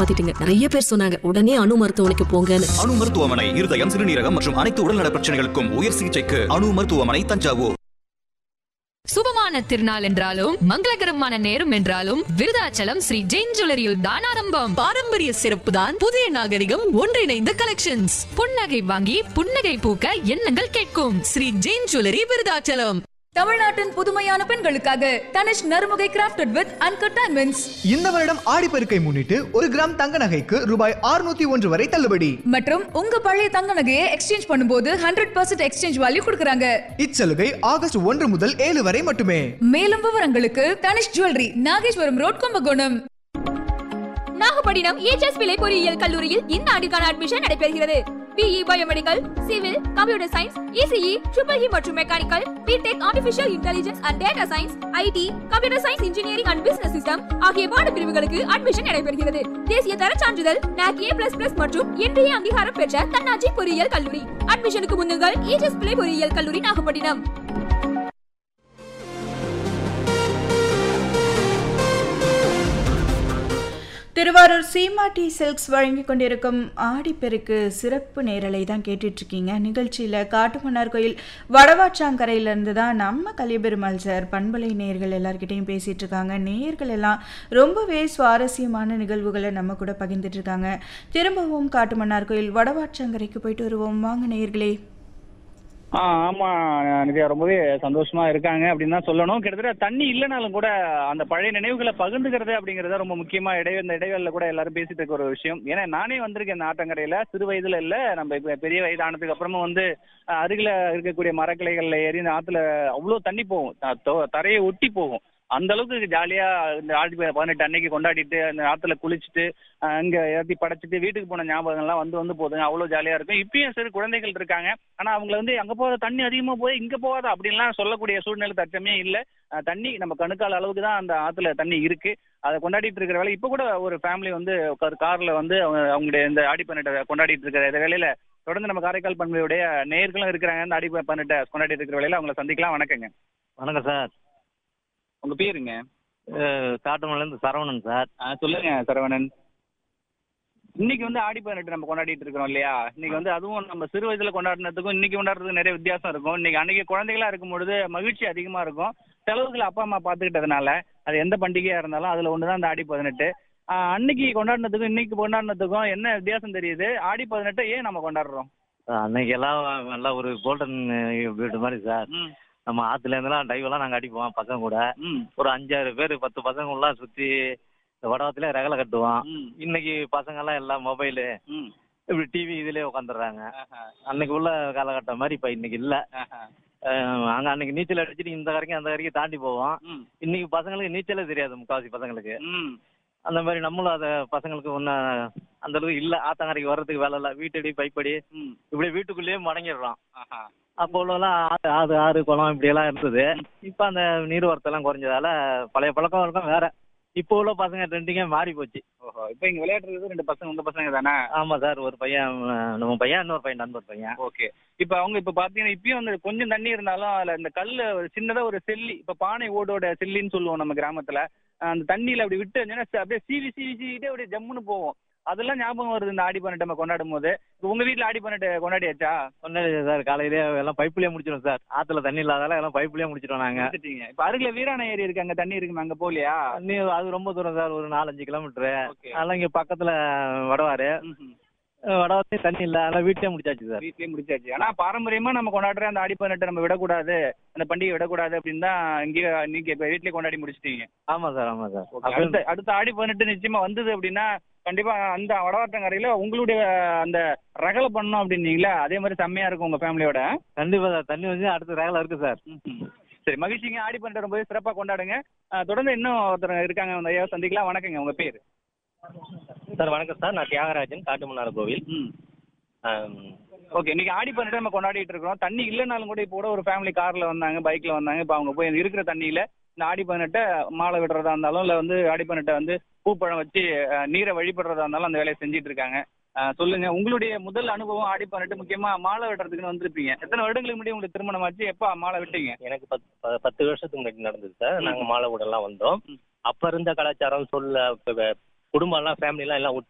காப்பாத்திட்டீங்க நிறைய பேர் சொன்னாங்க உடனே அணு மருத்துவமனைக்கு போங்கன்னு அணு மருத்துவமனை இருதயம் சிறுநீரகம் மற்றும் அனைத்து உடல்நல பிரச்சனைகளுக்கும் உயர் சிகிச்சைக்கு அணு மருத்துவமனை தஞ்சாவூர் சுபமான திருநாள் என்றாலும் மங்களகரமான நேரம் என்றாலும் விருதாச்சலம் ஸ்ரீ ஜெயின் ஜுவல்லரியில் தான் ஆரம்பம் பாரம்பரிய சிறப்பு தான் புதிய நாகரிகம் ஒன்றிணைந்த கலெக்ஷன்ஸ் புன்னகை வாங்கி புன்னகை பூக்க எண்ணங்கள் கேட்கும் ஸ்ரீ ஜெயின் ஜுவல்லரி விருதாச்சலம் தமிழ்நாட்டின் புதுமையான பெண்களுக்காக Tanishq Narumugai crafted with uncut diamonds இந்த வருடம் ஆடிப்பெருக்கை முன்னிட்டு ஒரு கிராம் தங்க நகைக்கு ரூபாய் 601 ஒன்று வரை தள்ளுபடி மற்றும் உங்க பழைய தங்க நகையை எக்ஸ்சேஞ்ச் பண்ணும்போது ஹண்ட்ரட் பர்சன்ட் எக்ஸ்சேஞ்ச் வேல்யூ கொடுக்குறாங்க இச்சலுகை ஆகஸ்ட் ஒன்று முதல் ஏழு வரை மட்டுமே மேலும் விவரங்களுக்கு Tanishq jewellery Nageswaram road Kumbakonam Nagapattinam EGS Pillay பொறியியல் கல்லூரியில் இந்த ஆண்டிற்கான அட்மிஷன் நடைபெறுகிறது BE biomedical civil computer science ECE triple E மற்றும் mechanical BTech artificial intelligence and data science IT computer science engineering and business system ஆகிய பாட பிரிவுகளுக்கு அட்மிஷன் நடைபெறுகிறது தேசிய தர சான்றிதழ் NAC A++ மற்றும் இன்றைய அங்கீகாரம் பெற்ற தன்னாட்சி பொறியியல் கல்லூரி அட்மிஷனுக்கு முன்னுங்கள் ஏச்எஸ் பிள்ளை பொறியியல் கல்லூரி நாகப்பட்டினம் திருவாரூர் சீமாட்டி சில்க்ஸ் வழங்கி கொண்டிருக்கும் ஆடிப்பெருக்கு சிறப்பு நேரலை தான் கேட்டுட்டு இருக்கீங்க நிகழ்ச்சியில் காட்டுமன்னார் கோயில் வடவாச்சாங்கரையிலேருந்து தான் நம்ம கலியபெருமாள் சார் பண்பலை நேயர்கள் எல்லார்கிட்டையும் பேசிட்டு இருக்காங்க நேயர்கள் எல்லாம் ரொம்பவே சுவாரஸ்யமான நிகழ்வுகளை நம்ம கூட பகிர்ந்துட்டு இருக்காங்க திரும்பவும் காட்டுமன்னார் கோயில் வடவாச்சாங்கரைக்கு போயிட்டு வருவோம் வாங்க நேயர்களே ஆ ஆமா நித்யா ரொம்பவே சந்தோஷமா இருக்காங்க அப்படின்னு தான் சொல்லணும் கிட்டத்தட்ட தண்ணி இல்லைனாலும் கூட அந்த பழைய நினைவுகளை பகிர்ந்துக்கிறது அப்படிங்கறது ரொம்ப முக்கியமா இடைய இந்த இடைவெளியில கூட எல்லாரும் பேசிட்டு இருக்க ஒரு விஷயம் ஏன்னா நானே வந்திருக்கேன் இந்த ஆட்டங்கரையில சிறு வயதுல இல்ல நம்ம இப்ப பெரிய வயதானதுக்கு அப்புறமும் வந்து அஹ், அருகில இருக்கக்கூடிய மரக்கிளைகள்ல ஏறி இந்த ஆத்துல அவ்வளவு தண்ணி போகும் த- தொ- தரையை ஒட்டி போகும் அந்த அளவுக்கு ஜாலியா இந்த ஆடி ப- பதினெட்டு அன்னைக்கு கொண்டாடிட்டு அந்த ஆத்துல குளிச்சுட்டு அஹ், அங்க ஏற்றி படைச்சிட்டு வீட்டுக்கு போன ஞாபகங்கள்லாம் வந்து வந்து போதுங்க அவ்வளவு ஜாலியா இருக்கும் இப்பயும் சரி குழந்தைகள் இருக்காங்க ஆனா அவங்கள வந்து அங்க போகாத தண்ணி அதிகமா போய் இங்க போகாத அப்படின்லாம் சொல்லக்கூடிய சூழ்நிலை தச்சமே இல்ல அஹ், தண்ணி நம்ம கணுக்கால் அளவுக்கு தான் அந்த ஆத்துல தண்ணி இருக்கு அதை கொண்டாடிட்டு இருக்கிற வேலை இப்ப கூட ஒரு ஃபேமிலி வந்து ஒரு கார்ல வந்து அவங்க அவங்களுடைய இந்த ஆடி பதினெட்டை கொண்டாடிட்டு இருக்கிற இந்த வேலையில தொடர்ந்து நம்ம காரைக்கால் பண்பையுடைய நேர்களும் இருக்கிறாங்க இந்த ஆடி பதினெட்டை கொண்டாடிட்டு இருக்கிற வேலையில அவங்கள சந்திக்கலாம் வணக்கங்க வணக்கம் சார் உங்க பேருங்க காட்டுமலேருந்து சரவணன் சார் ஆ, சொல்லுங்க சரவணன் இன்னைக்கு வந்து ஆடி பதினெட்டு நம்ம கொண்டாடிட்டு இருக்கிறோம் இல்லையா இன்னைக்கு வந்து அதுவும் நம்ம சிறு வயதுல கொண்டாடினதுக்கும் இன்னைக்கு கொண்டாடுறதுக்கு நிறைய வித்தியாசம் இருக்கும் இன்னைக்கு அன்னைக்கு குழந்தைகளா இருக்கும் பொழுது மகிழ்ச்சி அதிகமா இருக்கும் செலவுகளை அப்பா அம்மா பார்த்துக்கிட்டதுனால அது எந்த பண்டிகையா இருந்தாலும் அதுல ஒண்ணுதான் அந்த ஆடி பதினெட்டு ஆ, அன்னைக்கு கொண்டாடினதுக்கும் இன்னைக்கு கொண்டாடினதுக்கும் என்ன வித்தியாசம் தெரியுது ஆடி பதினெட்டை ஏன் நம்ம கொண்டாடுறோம் அன்னைக்கு எல்லாம் நல்லா ஒரு கோல்டன் வீடு மாதிரி சார் ம், நம்ம ஆத்துல இருந்தெல்லாம் டைவ் எல்லாம் நாங்க அடிப்போம் பசங்க கூட ம், ஒரு அஞ்சாறு பேர் பத்து பசங்க எல்லாம் சுத்தி இந்த வடவத்துல ரகலை கட்டுவோம் ம், இன்னைக்கு பசங்க எல்லாம் எல்லாம் மொபைலு ம். இப்படி டிவி இதுலயே உட்காந்துடுறாங்க ஆஹா, அன்னைக்கு உள்ள காலகட்டம் மாதிரி இப்ப இன்னைக்கு இல்ல ஆஹா. அஹ் அங்க அன்னைக்கு நீச்சல் அடிச்சுட்டு இந்த வரைக்கும் அந்த வரைக்கும் தாண்டி போவோம் ம், இன்னைக்கு பசங்களுக்கு நீச்சலே தெரியாது முக்காவாசி பசங்களுக்கு ம். அந்த மாதிரி நம்மளும் அதை பசங்களுக்கு ஒன்றும் அந்த அளவுக்கு இல்ல ஆத்தங்கரைக்கு வர்றதுக்கு வேலை இல்லை வீட்டடி பைப்படி ம். இப்படி வீட்டுக்குள்ளேயே மடங்கிடுறோம் ஆஹா. அப்போ உள்ளலாம் ஆறு ஆறு ஆறு குளம் இப்படி எல்லாம் இருந்தது இப்போ அந்த நீர்வரத்தெல்லாம் குறைஞ்சதால பழைய பழக்கம் வழக்கம் வேற இப்போ உள்ள பசங்க ட்ரெண்டிங்கே மாறி போச்சு ஓஹோ இப்போ இங்க விளையாடுறது ரெண்டு பசங்க உங்க பசங்க தானே ஆமா சார் ஒரு பையன் அஹ், நம்ம பையன் இன்னொரு பையன் நண்பர் பையன் ஓகே இப்ப அவங்க இப்ப பாத்தீங்கன்னா இப்பயும் வந்து கொஞ்சம் தண்ணி இருந்தாலும் அதுல இந்த கல்லு ஒரு சின்னதா ஒரு செல்லி இப்ப பானை ஓடோட செல்லின்னு சொல்லுவோம் நம்ம கிராமத்துல அஹ் அந்த தண்ணியில அப்படி விட்டு வந்தீங்கன்னா ச- அப்படியே சீவி சீவி சீவிட்டே அப்படியே ஜம்முன்னு போவோம் அதெல்லாம் ஞாபகம் வருது இந்த ஆடி பதினெட்டு நம்ம கொண்டாடும் போது இப்ப உங்க வீட்ல ஆடி பதினெட்டு கொண்டாடியாச்சா ஒன்றும் சார் காலையிலே எல்லாம் பைப்புலயே முடிச்சிடும் சார் ஆத்துல தண்ணி இல்லாதால எல்லாம் பைப்புலயே முடிச்சிட்டோம் நாங்க எடுத்துட்டீங்க இப்ப அருகில வீராண ஏரி இருக்கு அங்க தண்ணி இருக்குமே அங்க போகலையா தண்ணி அது ரொம்ப தூரம் சார் ஒரு நாலஞ்சு கிலோமீட்டரு ஓகே அதெல்லாம் இங்க பக்கத்துல வடவாறு வடவாறு தண்ணி இல்ல அதெல்லாம் வீட்லயே முடிச்சாச்சு சார் வீட்லயே முடிச்சாச்சு ஆனா பாரம்பரியமா நம்ம கொண்டாடுற அந்த ஆடி பதினெட்டு நம்ம விடக்கூடாது அந்த பண்டிகை விடக்கூடாது அப்படின்னு தான் இங்கே நீங்க இப்ப வீட்லயே கொண்டாடி முடிச்சிட்டீங்க ஆமா சார் ஆமா சார் Okay. அடுத்த அடுத்த ஆடி பதினெட்டு நிச்சயமா வந்தது அப்படின்னா கண்டிப்பா அந்த வடவாட்டங்கரையில உங்களுடைய அந்த ரகலை பண்ணோம் அப்படின்னீங்களா அதே மாதிரி செம்மையா இருக்கும் உங்க ஃபேமிலியோட கண்டிப்பா சார் தண்ணி வந்து அடுத்த ரேகல இருக்கு சார் சரி மகிழ்ச்சிங்க ஆடி பண்ணிட்டு ரொம்பவே சிறப்பா கொண்டாடுங்க அஹ், தொடர்ந்து இன்னும் ஒருத்தர் இருக்காங்க அந்த ஐயாவை சந்திக்கலாம் வணக்கங்க உங்க பேர் சார் வணக்கம் சார் நான் தியாகராஜன் காட்டுமன்னார் கோவில் ஓகே இன்னைக்கு ஆடி பண்ணிட்டு நம்ம கொண்டாடிட்டு இருக்கிறோம் தண்ணி இல்லைனாலும் கூட இப்போ கூட ஒரு ஃபேமிலி கார்ல வந்தாங்க பைக்ல வந்தாங்க இப்போ அவங்க போய் இருக்கிற தண்ணியில இந்த ஆடி பதினெட்டை மாலை விடுறதா இருந்தாலும் இல்லை வந்து ஆடி பதினெட்டை வந்து பூப்பழம் வச்சு அஹ், நீரை வழிபடுறதா இருந்தாலும் அந்த வேலையை செஞ்சுட்டு இருக்காங்க அஹ், சொல்லுங்க உங்களுடைய முதல் அனுபவம் ஆடி பதினெட்டு முக்கியமா மாலை விடுறதுக்குன்னு வந்திருப்பீங்க எத்தனை வருடங்களுக்கு முன்னாடி உங்களுக்கு திருமணம் ஆச்சு எப்போ மாலை விட்டீங்க எனக்கு பத் ப- பத்து வருஷத்துக்கு முன்னாடி நடந்தது சார் நாங்க மாலை விடலாம் வந்தோம் அப்ப இருந்த கலாச்சாரம் சொல்ல இப்ப குடும்பம் எல்லாம் ஃபேமிலி எல்லாம் எல்லாம்